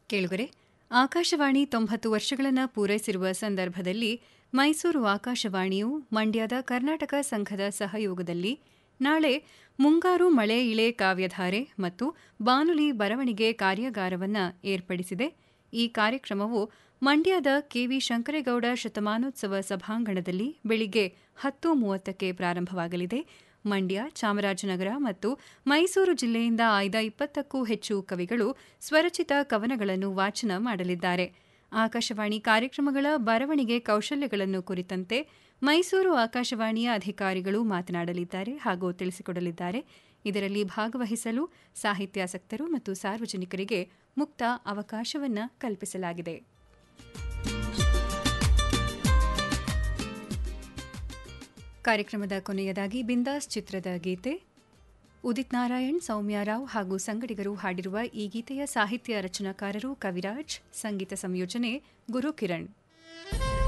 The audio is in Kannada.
ಕೇಳುಗರೆ ಆಕಾಶವಾಣಿ ತೊಂಬತ್ತು ವರ್ಷಗಳನ್ನು ಪೂರೈಸಿರುವ ಸಂದರ್ಭದಲ್ಲಿ ಮೈಸೂರು ಆಕಾಶವಾಣಿಯು ಮಂಡ್ಯದ ಕರ್ನಾಟಕ ಸಂಘದ ಸಹಯೋಗದಲ್ಲಿ ನಾಳೆ ಮುಂಗಾರು ಮಳೆ ಇಳೆ ಕಾವ್ಯಧಾರೆ ಮತ್ತು ಬಾನುಲಿ ಬರವಣಿಗೆ ಕಾರ್ಯಾಗಾರವನ್ನು ಏರ್ಪಡಿಸಿದೆ ಈ ಕಾರ್ಯಕ್ರಮವು ಮಂಡ್ಯದ ಕೆವಿ ಶಂಕರೇಗೌಡ ಶತಮಾನೋತ್ಸವ ಸಭಾಂಗಣದಲ್ಲಿ ಬೆಳಿಗ್ಗೆ ಹತ್ತು ಮೂವತ್ತಕ್ಕೆ ಪ್ರಾರಂಭವಾಗಲಿದೆ ಮಂಡ್ಯ ಚಾಮರಾಜನಗರ ಮತ್ತು ಮೈಸೂರು ಜಿಲ್ಲೆಯಿಂದ ಆಯ್ದ ಇಪ್ಪತ್ತಕ್ಕೂ ಹೆಚ್ಚು ಕವಿಗಳು ಸ್ವರಚಿತ ಕವನಗಳನ್ನು ವಾಚನ ಮಾಡಲಿದ್ದಾರೆ ಆಕಾಶವಾಣಿ ಕಾರ್ಯಕ್ರಮಗಳ ಬರವಣಿಗೆ ಕೌಶಲ್ಯಗಳನ್ನು ಕುರಿತಂತೆ ಮೈಸೂರು ಆಕಾಶವಾಣಿಯ ಅಧಿಕಾರಿಗಳು ಮಾತನಾಡಲಿದ್ದಾರೆ ಹಾಗೂ ತಿಳಿಸಿಕೊಡಲಿದ್ದಾರೆ ಇದರಲ್ಲಿ ಭಾಗವಹಿಸಲು ಸಾಹಿತ್ಯಾಸಕ್ತರು ಮತ್ತು ಸಾರ್ವಜನಿಕರಿಗೆ ಮುಕ್ತ ಅವಕಾಶವನ್ನು ಕಲ್ಪಿಸಲಾಗಿದೆ ಕಾರ್ಯಕ್ರಮದ ಕೊನೆಯದಾಗಿ ಬಿಂದಾಸ್ ಚಿತ್ರದ ಗೀತೆ ಉದಿತ್ ನಾರಾಯಣ್ ಸೌಮ್ಯರಾವ್ ಹಾಗೂ ಸಂಗಡಿಗರು ಹಾಡಿರುವ ಈ ಗೀತೆಯ ಸಾಹಿತ್ಯ ರಚನಾಕಾರರು ಕವಿರಾಜ್ ಸಂಗೀತ ಸಂಯೋಜನೆ ಗುರುಕಿರಣ್